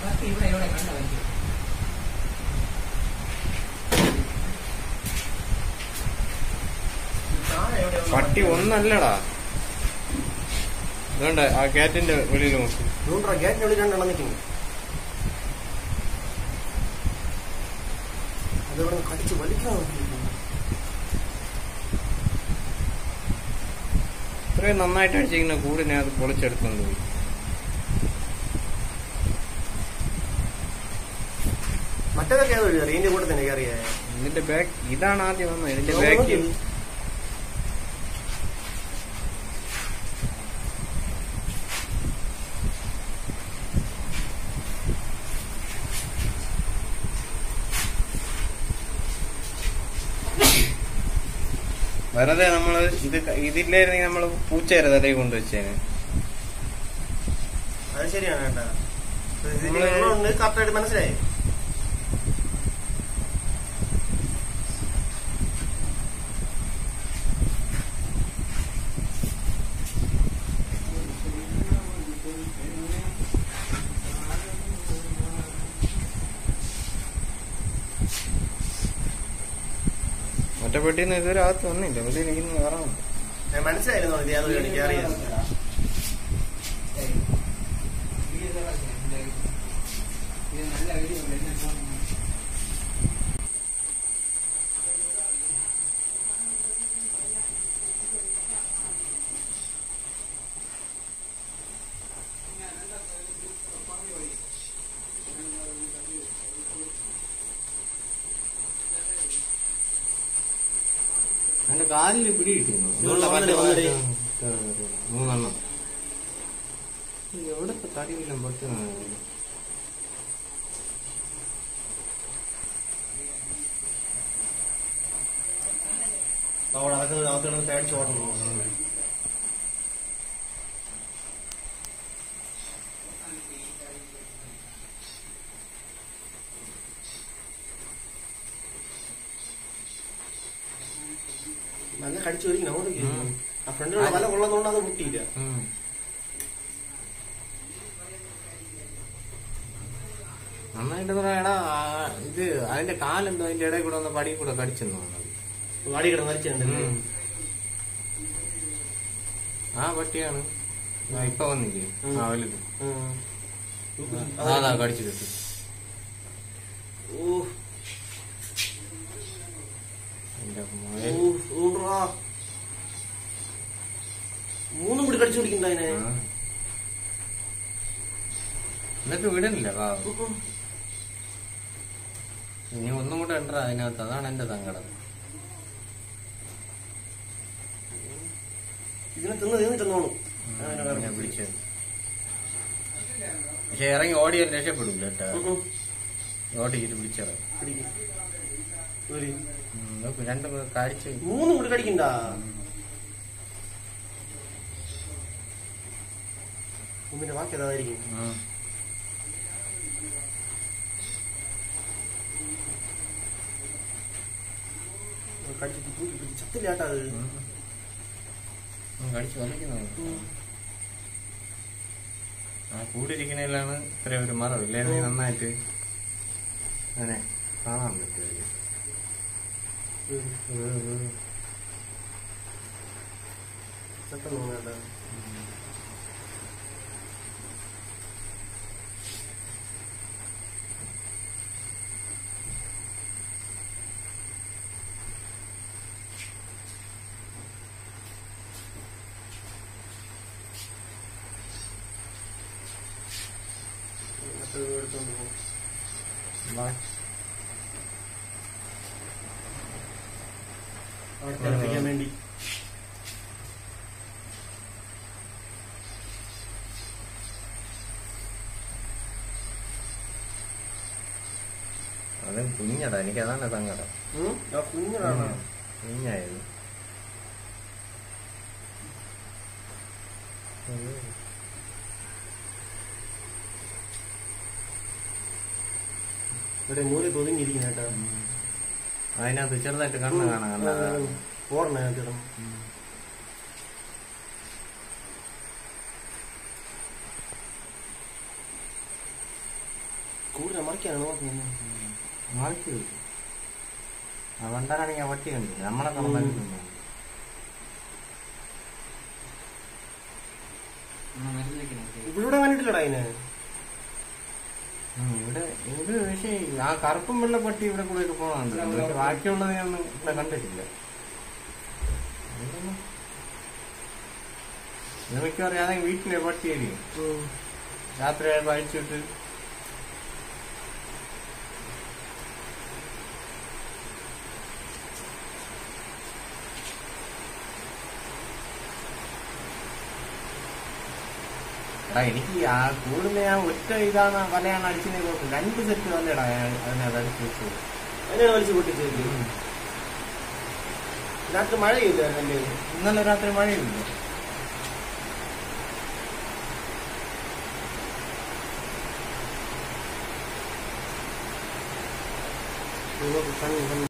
First ഇവിടെ ഇവിടെ കണ്ട വലിച്ചു താഴെ എവിടെയോ ഒന്ന് പട്ടി ഒന്നല്ലടാ അതുകൊണ്ട് ആ കാറ്റിന്റെ വെളിയിൽ നോക്കി നൂറ് ഗേറ്റിനുള്ളിൽ രണ്ടെണ്ണം നിൽക്കുന്നു അതിവിടെ കടിച്ച് വലിക്കാൻ നോക്കിയിരിക്കുന്നു ഇത്രയും നന്നായിട്ട് അടിച്ചിരിക്കുന്ന കൂടിനെ അത് പൊളിച്ചെടുത്തോണ്ട് പോയി മറ്റേതൊക്കെ ഏതോ കയറി ഇതിന്റെ കൂടെ തന്നെ കയറിയേ ഇതിന്റെ ബാക്ക് ഇതാണ് ആദ്യം വന്നത് ഇതിന്റെ ബാക്കിൽ വെറുതെ നമ്മള് ഇത് ക- ഇതില്ലായിരുന്നെങ്കിൽ നമ്മള് പൂച്ചയുടെ തലയിൽ കൊണ്ടുവച്ചേനെ അത് ശരിയാണ് കേട്ടാ നമ്മള് കറക്റ്റായിട്ട് മനസ്സിലായി മറ്റേ പെട്ടിന്ന് ഇതുവരെ അകത്ത് വന്നില്ല വെളിയിൽ ഇരിക്കുന്ന വേറെ ഉണ്ട്. ഞാൻ മനസ്സിലായിരുന്നു ഇത് ഏതോ കയറി കയറിയത് ഇത് നല്ല വീഡിയോ അതിന്റെ കാലിൽ പിടി കിട്ടിയിരുന്നു ഇതുകൊണ്ട് വന്നിട്ട് വന്നിട്ട്. മൂന്നെണ്ണം എവിടത്തെ തടിയില്ല പൊട്ടുന്ന അവിടെ അതൊക്കെ അകത്ത് കിടന്ന് പേടിച്ച് ഓടണം നല്ല കടിച്ചു വരിക്കണം അങ്ങോട്ട് ഉം. ആ ഫ്രണ്ടിലുള്ള വല കൊള്ളുന്നതുകൊണ്ട് അത് പൊട്ടിയില്ല നന്നായിട്ട് പറയാടാ ഇത് അതിന്റെ കാലെന്തോ അതിന്റെ ഇടയിൽ കൂടെ ഒന്ന് പടി കൂടെ കടിച്ചെന്ന് തോന്നുന്നത് വാടി കിടന്ന് വലിച്ചിട്ടുണ്ട് ഉം. ആ പട്ടിയാണ് ആ, ഇപ്പൊ വന്നില്ലേ ഉം. ആ വലുത് ഉം. അതാ കടിച്ചു കിട്ടി ഓ എന്റെ ഓ, മോയെ. ഊണ്ട്രാ. മൂന്നും കൂടി കടിച്ചു പിടിക്കണ്ട അതിനെ ആ. എന്നിട്ട് വിടണില്ല പാവം ഉം, ഉം. ഇനി ഒന്നും കൂടെ ഉണ്ടാ അതിനകത്ത് അതാണ് എന്റെ സങ്കടം ഇതിനെ തിന്ന് തിന്ന് തിന്നോളൂ എന്നെ പിടിച്ചത് പക്ഷെ ഇറങ്ങി ഓടിയാൽ രക്ഷപ്പെടില്ല കേട്ടാ ഓടിച്ചിട്ട് പിടിച്ചത് രണ്ടും കൂടെ കടിച്ച് മൂന്നും കൂടി കടിക്കണ്ട ഒന്നിന്റെ ബാക്കി അതായിരിക്കും ഉം. കടിച്ചിട്ട് തൂക്കി പിടിച്ച് ചത്തില്ല കേട്ടാ അത് ഉം. ഉം, കടിച്ച് വലിക്കുന്നു ഉം. ആ കൂടിരിക്കുന്നതിലാണ് ഇത്ര ഒരു മറവ് ഇല്ലായിരുന്നെങ്കിൽ നന്നായിട്ട് അങ്ങനെ കാണാൻ പറ്റുമായിരിക്കും ഉം. ചത്തെന്ന് തോന്നുന്നു കേട്ടാ മറ്റേത് എടുത്തോണ്ട് പോകും അവിടെ തിളപ്പിക്കാൻ വേണ്ടി അത് കുഞ്ഞടാ എനിക്ക് അതാണ് സങ്കടം ഉം? ആ കുഞ്ഞിനാണ് കുഞ്ഞായത് ഇവിടെ മൂലി പൊതിഞ്ഞിരിക്കുന്ന കേട്ടാ അതിനകത്ത് ചെറുതായിട്ട് കണ്ണ് കാണാൻ കണ്ടതാ ഓടണ കിടന്നു കൂടുതൽ മറിക്കാണ് നോക്കുന്നത് മാറിക്ക് അതുകൊണ്ടാണെങ്കിൽ ആ വട്ടി കണ്ടില്ല നമ്മളെ കമ്പനി ആ മരുന്ന് വെക്കണം ഇവിടെ കണ്ടിട്ടില്ലടാ അതിനെ ഇവിടെ ഇത് പക്ഷേ ആ കറുപ്പും വെള്ള പട്ടി ഇവിടെ കൂടെ ഒക്കെ പോകണുണ്ട് പക്ഷെ ബാക്കിയുള്ളത് ഞാൻ ഒന്നും ഇവിടെ കണ്ടിട്ടില്ല ഇതൊന്നും- ഇത് മിക്കവാറും ഏതെങ്കിലും വീട്ടിലെ പട്ടിയായിരിക്കും രാത്രി ആയപ്പോ അഴിച്ചിട്ട് എടാ എനിക്ക് ആ കൂടുതൽ ഞാൻ ഒറ്റ ഇതാണ് വലയാണ് അടിച്ചതിനെ കുഴപ്പം രണ്ട് സെറ്റ് വലയടാ ഞാൻ അതിനകത്ത് അടിച്ചു വെച്ചത് അതിനെ വലിച്ചു പൊട്ടിച്ചേക്ക് രാത്രി മഴയില്ലായിരുന്നല്ലേ ഇന്നലെ രാത്രി മഴയില്ല കണ്ണു കണ്ണു